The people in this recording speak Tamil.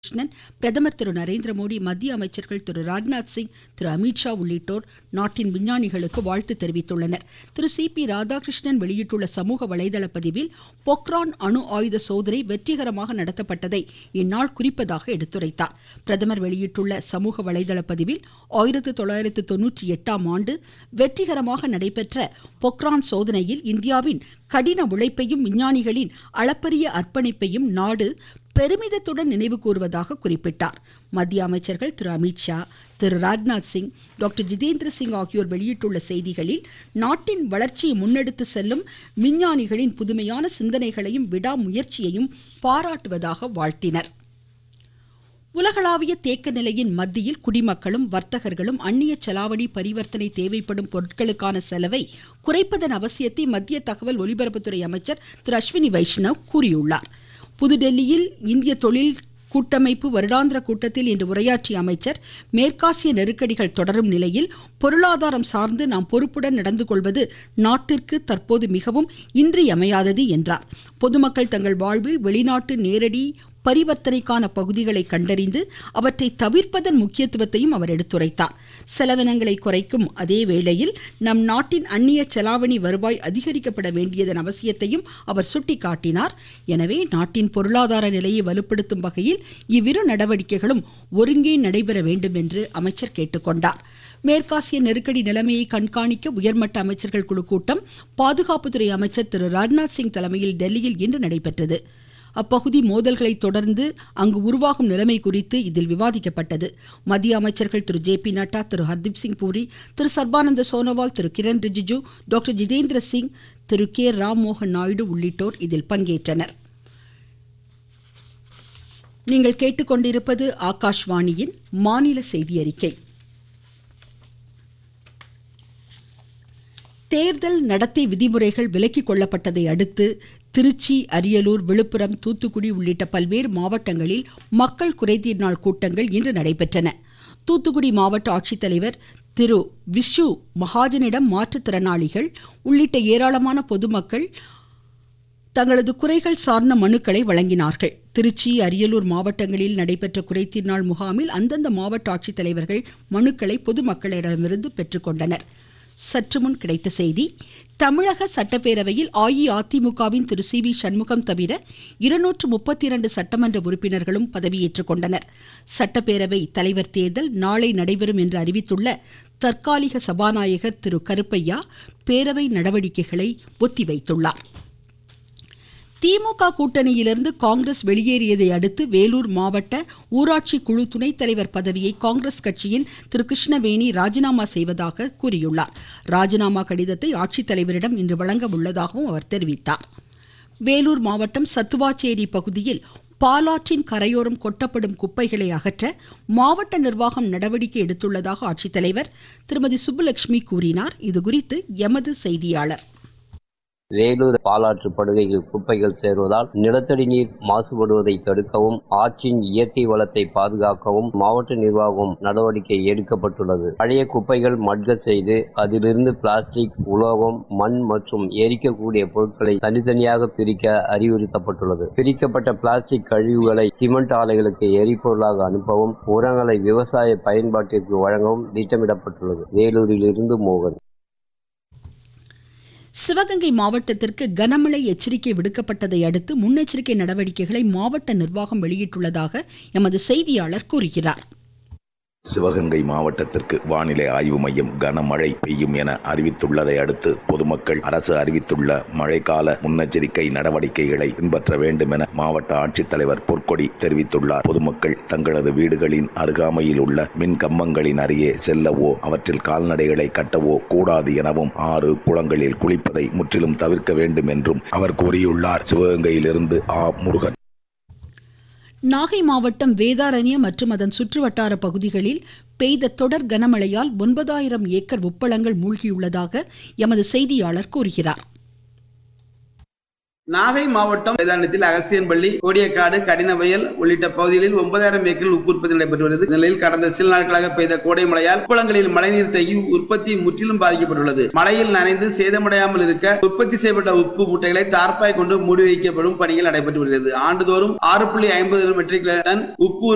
கிருஷ்ணன் பிரதமர் திரு நரேந்திர மோடி மத்திய அமைச்சர்கள் திரு ராஜ்நாத் சிங் திரு அமித்ஷா உள்ளிட்டோர் நாட்டின் விஞ்ஞானிகளுக்கு வாழ்த்து தெரிவித்துள்ளனர் திரு சி பி ராதாகிருஷ்ணன் வெளியிட்டுள்ள சமூக வலைதள பதிவில் பொக்ரான் அணு ஆயுத சோதனை வெற்றிகரமாக நடத்தப்பட்டதை இந்நாள் குறிப்பதாக எடுத்துரைத்தார் பிரதமர் வெளியிட்டுள்ள சமூக வலைதள பதிவில் ஆயிரத்து தொள்ளாயிரத்து தொன்னூற்றி எட்டாம் ஆண்டு வெற்றிகரமாக நடைபெற்ற பொக்ரான் சோதனையில் இந்தியாவின் கடின உழைப்பையும் விஞ்ஞானிகளின் அளப்பரிய அர்ப்பணிப்பையும் நாடு பெருமிதத்துடன் நினைவு கூறுவதாக குறிப்பிட்டார் மத்திய அமைச்சர்கள் திரு அமித்ஷா திரு ராஜ்நாத் சிங் டாக்டர் ஜிதேந்திர சிங் ஆகியோர் வெளியிட்டுள்ள செய்திகளில் நாட்டின் வளர்ச்சியை முன்னெடுத்து செல்லும் விஞ்ஞானிகளின் புதுமையான சிந்தனைகளையும் விடாமுயற்சியையும் பாராட்டுவதாக வாழ்த்தினர் உலகளாவிய தேக்க நிலையின் மத்தியில் குடிமக்களும் வர்த்தகர்களும் அந்நிய செலாவணி பரிவர்த்தனை தேவைப்படும் பொருட்களுக்கான செலவை குறைப்பதன் அவசியத்தை மத்திய தகவல் ஒலிபரப்புத்துறை அமைச்சர் திரு அஸ்வினி வைஷ்ணவ் கூறியுள்ளார் புதுடெல்லியில் இந்திய தொழில் கூட்டமைப்பு வருடாந்திர கூட்டத்தில் இன்று உரையாற்றிய அமைச்சர் மேற்காசிய நெருக்கடிகள் தொடரும் நிலையில் பொருளாதாரம் சார்ந்து நாம் பொறுப்புடன் நடந்து கொள்வது நாட்டிற்கு தற்போது மிகவும் இன்றியமையாதது என்றார் பொதுமக்கள் தங்கள் வாழ்வில் வெளிநாட்டு நேரடி பரிவர்த்தனைக்கான பகுதிகளை கண்டறிந்து அவற்றை தவிர்ப்பதன் முக்கியத்துவத்தையும் அவர் எடுத்துரைத்தார் செலவினங்களை குறைக்கும் அதே வேளையில் நம் நாட்டின் அந்நிய செலாவணி வருவாய் அதிகரிக்கப்பட வேண்டியதன் அவசியத்தையும் அவர் சுட்டிக்காட்டினார் எனவே நாட்டின் பொருளாதார நிலையை வலுப்படுத்தும் வகையில் இவ்விரு நடவடிக்கைகளும் ஒருங்கே நடைபெற வேண்டும் என்று அமைச்சர் கேட்டுக்கொண்டார் மேற்காசிய நெருக்கடி நிலைமையை கண்காணிக்க உயர்மட்ட அமைச்சர்கள் குழு கூட்டம் பாதுகாப்புத்துறை அமைச்சர் திரு ராஜ்நாத் சிங் தலைமையில் டெல்லியில் இன்று நடைபெற்றது அப்பகுதி மோதல்களை தொடர்ந்து அங்கு உருவாகும் நிலைமை குறித்து இதில் விவாதிக்கப்பட்டது மத்திய அமைச்சர்கள் Thiru J P Nadda Thiru Hardeep Singh Puri Thiru Sarbananda Sonowal Thiru Kiren Rijiju doctor Jitendra Singh Thiru K Ram மோகன் நாயுடு உள்ளிட்டோர் இதில் பங்கேற்றனர் நீங்கள் கேட்டுக்கொண்டிருப்பது ஆகாஷ்வாணியின் மாநில செய்தி அறிக்கை தேர்தல் நடத்தை விதிமுறைகள் விலக்கிக் கொள்ளப்பட்டதை அடுத்து திருச்சி அரியலூர் விழுப்புரம் தூத்துக்குடி உள்ளிட்ட பல்வேறு மாவட்டங்களில் மக்கள் குறைதீர் நாள் கூட்டங்கள் இன்று நடைபெற்றன தூத்துக்குடி மாவட்ட ஆட்சித்தலைவர் திரு விஷ்ணு மகாஜனிடம் மாற்றுத்திறனாளிகள் உள்ளிட்ட ஏராளமான பொதுமக்கள் தங்களது குறைகள் சார்ந்த மனுக்களை வழங்கினார்கள் திருச்சி அரியலூர் மாவட்டங்களில் நடைபெற்ற குறைதீர் நாள் முகாமில் அந்தந்த மாவட்ட ஆட்சித்தலைவர்கள் மனுக்களை பொதுமக்களிடமிருந்து பெற்றுக்கொண்டனர் சற்று முன் கிடைத்த செய்தி தமிழக சட்டப்பேரவையில் அஇஅதிமுகவின் திரு சி வி சண்முகம் தவிர இருநூற்று முப்பத்தி இரண்டு சட்டமன்ற உறுப்பினர்களும் பதவியேற்றுக் கொண்டனர் சட்டப்பேரவை தலைவர் தேர்தல் நாளை நடைபெறும் என்று அறிவித்துள்ள தற்காலிக சபாநாயகர் திரு கருப்பையா பேரவை நடவடிக்கைகளை ஒத்திவைத்துள்ளார் திமுக கூட்டணியிலிருந்து காங்கிரஸ் வெளியேறியதை அடுத்து வேலூர் மாவட்ட ஊராட்சி குழு துணைத் தலைவர் பதவியை காங்கிரஸ் கட்சியின் திரு கிருஷ்ணவேணி ராஜினாமா செய்வதாக கூறியுள்ளார் ராஜினாமா கடிதத்தை ஆட்சித்தலைவரிடம் இன்று வழங்க உள்ளதாகவும் அவர் தெரிவித்தார் வேலூர் மாவட்டம் சத்துவாச்சேரி பகுதியில் பாலாற்றின் கரையோரம் கொட்டப்படும் குப்பைகளை அகற்ற மாவட்ட நிர்வாகம் நடவடிக்கை எடுத்துள்ளதாக ஆட்சித்தலைவர் திருமதி சுப்புலட்சுமி கூறினார் இதுகுறித்து எமது செய்தியாளர் வேலூர் பாலாற்று படுகையில் குப்பைகள் சேர்வதால் நிலத்தடி நீர் மாசுபடுவதை தடுக்கவும் ஆற்றின் இயற்கை வளத்தை பாதுகாக்கவும் மாவட்ட நிர்வாகம் நடவடிக்கை எடுக்கப்பட்டுள்ளது பழைய குப்பைகள் மட்க செய்து அதிலிருந்து பிளாஸ்டிக் உலோகம் மண் மற்றும் எரிக்கக்கூடிய பொருட்களை தனித்தனியாக பிரிக்க அறிவுறுத்தப்பட்டுள்ளது பிரிக்கப்பட்ட பிளாஸ்டிக் கழிவுகளை சிமெண்ட் ஆலைகளுக்கு எரிபொருளாக அனுப்பவும் உரங்களை விவசாய பயன்பாட்டிற்கு வழங்கவும் திட்டமிடப்பட்டுள்ளது வேலூரில் இருந்து மோகன் சிவகங்கை மாவட்டத்திற்கு கனமழை எச்சரிக்கை விடுக்கப்பட்டதை அடுத்து முன்னெச்சரிக்கை நடவடிக்கைகளை மாவட்ட நிர்வாகம் வெளியிட்டுள்ளதாக எமது செய்தியாளர் கூறுகிறார் சிவகங்கை மாவட்டத்திற்கு வானிலை ஆய்வு மையம் கனமழை பெய்யும் என அறிவித்துள்ளதை அடுத்து பொதுமக்கள் அரசு அறிவித்துள்ள மழைக்கால முன்னெச்சரிக்கை நடவடிக்கைகளை பின்பற்ற வேண்டும் என மாவட்ட ஆட்சித்தலைவர் பொற்கொடி தெரிவித்துள்ளார் பொதுமக்கள் தங்களது வீடுகளின் அருகாமையில் உள்ள மின் கம்பங்களின் அருகே செல்லவோ அவற்றில் கால்நடைகளை கட்டவோ கூடாது எனவும் ஆறு குளங்களில் குளிப்பதை முற்றிலும் தவிர்க்க வேண்டும் என்றும் அவர் கூறியுள்ளார் சிவகங்கையிலிருந்து ஆ முருகன் நாகை மாவட்டம் வேதாரண்யம் மற்றும் அதன் சுற்றுவட்டார பகுதிகளில் பெய்த தொடர் கனமழையால் ஒன்பதாயிரம் ஏக்கர் உப்பளங்கள் மூழ்கியுள்ளதாக எமது செய்தியாளர் கூறுகிறார் நாகை மாவட்டம் வேதாந்தத்தில் அகசியன்பள்ளி கோடியக்காடு கடினவயல் உள்ளிட்ட பகுதிகளில் ஒன்பதாயிரம் ஏக்கரில் உப்பு உற்பத்தி நடைபெற்று வருகிறது நிலையில் கடந்த சில நாட்களாக பெய்த கோடை மழையால் குளங்களில் மழைநீர் தேங்கி உற்பத்தி முற்றிலும் பாதிக்கப்பட்டுள்ளது மழையில் நனைந்து சேதமடையாமல் இருக்க உற்பத்தி செய்யப்பட்ட உப்பு மூட்டைகளை தார்ப்பாய் கொண்டு மூடி வைக்கப்படும் பணிகள் நடைபெற்று வருகிறது ஆண்டுதோறும் ஆறு புள்ளி ஐம்பது மெட்ரிக் டன் உப்பு